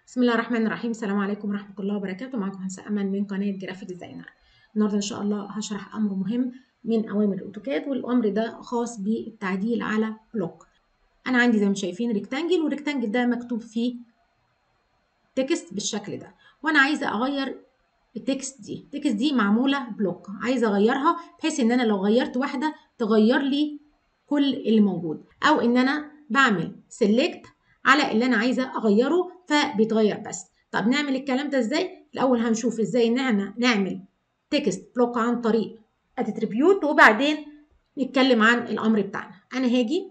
بسم الله الرحمن الرحيم السلام عليكم ورحمة الله وبركاته معكم هندسة أمل من قناة جرافيك ديزاينر النهاردة إن شاء الله هشرح أمر مهم من أوامر الأوتوكاد والأمر ده خاص بالتعديل على بلوك أنا عندي زي ما شايفين ريكتانجل والريكتانجل ده مكتوب فيه تكست بالشكل ده وأنا عايزة أغير التكست دي التكست دي معمولة بلوك عايزة أغيرها بحيث إن أنا لو غيرت واحدة تغير لي كل اللي موجود أو إن أنا بعمل سيلكت على اللي انا عايزه اغيره فبيتغير بس طب نعمل الكلام ده ازاي الاول هنشوف ازاي ان احنا نعمل تكست بلوك عن طريق اتريبيوت وبعدين نتكلم عن الامر بتاعنا انا هاجي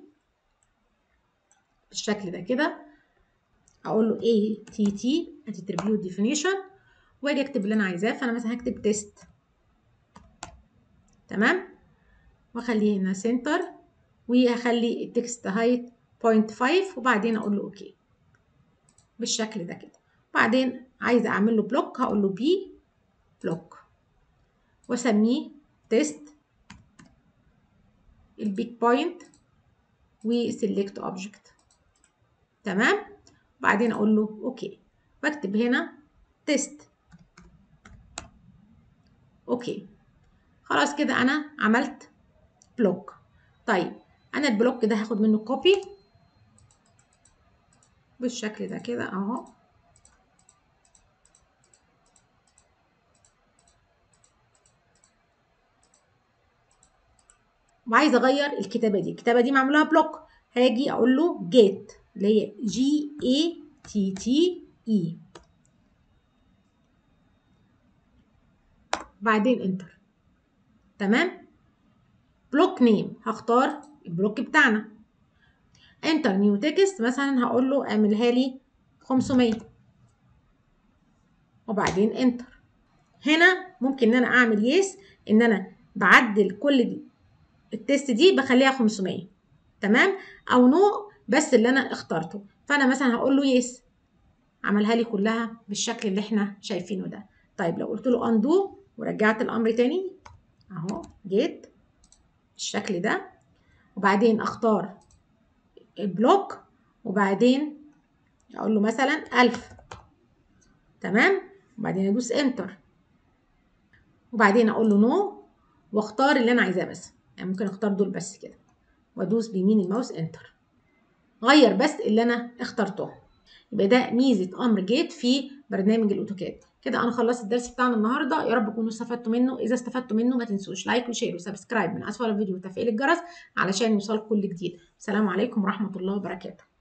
بالشكل ده كده اقول له اي تي تي اتريبيوت ديفينيشن واجي اكتب اللي انا عايزاه فانا مثلا هكتب تيست تمام واخليه هنا سنتر وهخلي التكست هايت 0.5 وبعدين اقول له اوكي بالشكل ده كده وبعدين عايزه اعمل له بلوك هقول له بي بلوك واسميه تيست البيك بوينت وسيلكت اوبجكت تمام وبعدين اقول له اوكي واكتب هنا تيست اوكي خلاص كده انا عملت بلوك طيب انا البلوك ده هاخد منه كوبي بالشكل ده كده اهو وعايزه اغير الكتابه دي الكتابه دي معمولها بلوك هاجي اقول له جيت اللي هي جي اي تي تي اي بعدين انتر تمام بلوك نيم هختار البلوك بتاعنا انتر نيو تكست مثلا هقول له اعملها لي 500 وبعدين انتر هنا ممكن ان انا اعمل يس ان انا بعدل كل دي التست دي بخليها 500 تمام او نو بس اللي انا اخترته فانا مثلا هقول له يس عملها لي كلها بالشكل اللي احنا شايفينه ده طيب لو قلت له اندو ورجعت الامر تاني اهو جيت بالشكل ده وبعدين اختار البلوك وبعدين اقول له مثلا ألف تمام وبعدين ادوس انتر وبعدين اقول له نو واختار اللي انا عايزاه بس يعني ممكن اختار دول بس كده وادوس بيمين الماوس انتر غير بس اللي انا اخترته يبقى ده ميزه امر جيت في برنامج الاوتوكاد كده انا خلصت الدرس بتاعنا النهارده يا رب تكونوا استفدتوا منه اذا استفدتوا منه ما تنسوش لايك وشير وسبسكرايب من اسفل الفيديو وتفعيل الجرس علشان يوصلكم كل جديد السلام عليكم ورحمه الله وبركاته